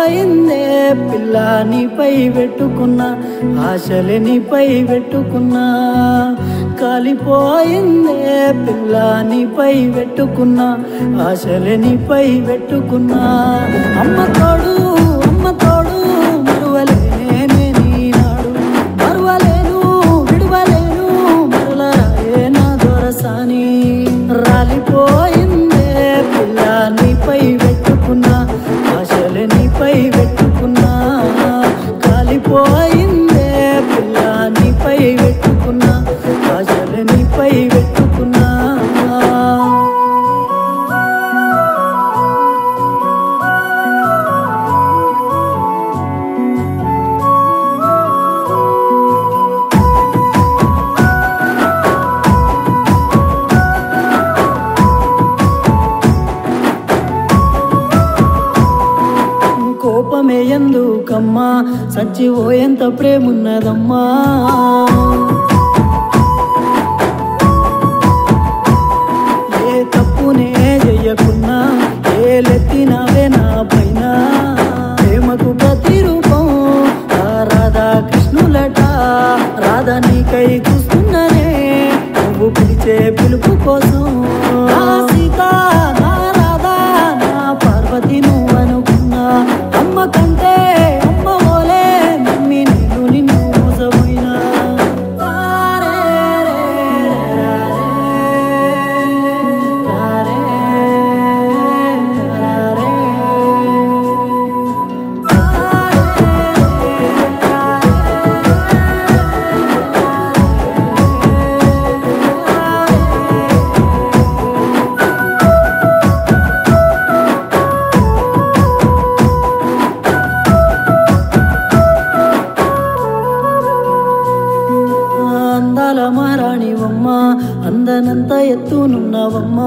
కాలిపోయిందే పిల్ల నీపై పెట్టుకున్న ఆశలే నీపై పెట్టుకున్నా కాలిపోయిందే పిల్ల నీపై పెట్టుకున్న ఆశలే నీపై పెట్టుకున్నా అమ్మ తోడు అమ్మ తోడు మరువలేనే నీనాడు మరువలేను విడువలేను మరలరాయే నా దొరసాని రాలిపోయిందే పిల్ల నీపై పెట్టుకున్నా ఆశలే నీపై పెట్టుకున్నా కాలిపోయిందే పిల్ల నీపై పెట్టుకున్నా ఆశలే నీపై పెట్టుకున్నా కోపమే ఎందుకమ్మా సచ్చివో ఎంత ప్రేమున్నదమ్మా ఏ తప్పునే చెయ్యకున్నా ఏ లెత్తినవే నా పైన ప్రేమకు ప్రతిరూపం ఆ రాధా కృష్ణులట రాధా నీకై చూస్తున్ననే నువ్వు పిలిచే పిలుపు కోసం నా సీత నా రాధా నా పార్వతి నువ్వు అనుకున్నా అమ్మ కంటే అమ్మ ఓలే నమ్మి నేను నిన్ను మోసపోయినా తారే రే తారే అందాల మారాణివమ్మ అందనంత ఎత్తునున్నవమ్మా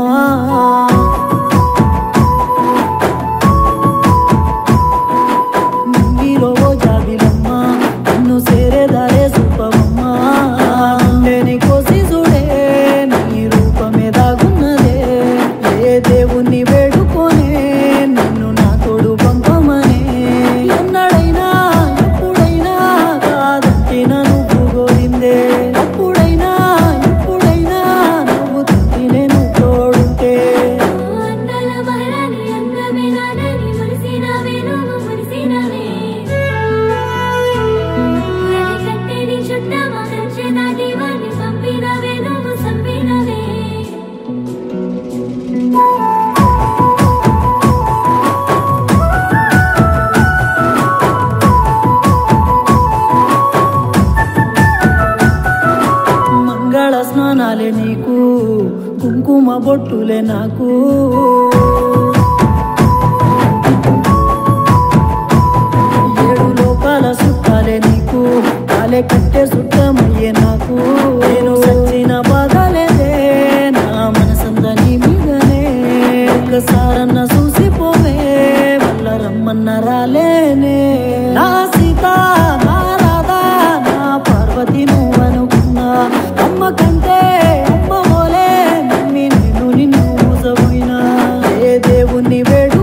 నింగిలో ఓ జాబిలమ్మ నన్ను సేరేదారే సూపవమ్మ లేని కోసి చూడే నీ రూపమే దాగున్నదే ఏ దేవుణ్ణి వేడుకోనే నిన్ను నా తోడు పంపమనే ఎన్నడైనా ఎప్పుడైనా కాదంటిన నువ్వు గోరిందే అప్పుడైనా ఎప్పుడైనా నువ్వు తింటినే నువ్వు తోడుంటే అందాల మహారాణి అందమే నాదని మురిసినవే నువ్వు మురిసినవే రవి కట్టేది చుట్టమా కంచె నాటి వాడిని పంపినవే నువ్వు చంపినవే మంగళ స్నానాలే నీకు కుంకుమ బొట్టులే నాకు ఏడు లోకాల సుట్టాలే నీకు కాలే కట్టే సుట్టమయ్యే నాకు నేను సచ్చిన బాధలేదే నా మనసంతా నీ మీదనే ఒక్కసారన్న చూసిపోవే వల్ల రమ్మన్న రాలేనే నా సీత నా రాధా నా పార్వతి నువ్వు అనుకున్నా అమ్మ కంటే అమ్మ మోలే నమ్మి నేను నిన్ను మోసపోయినా ఏ దేవుణ్ణి వేడు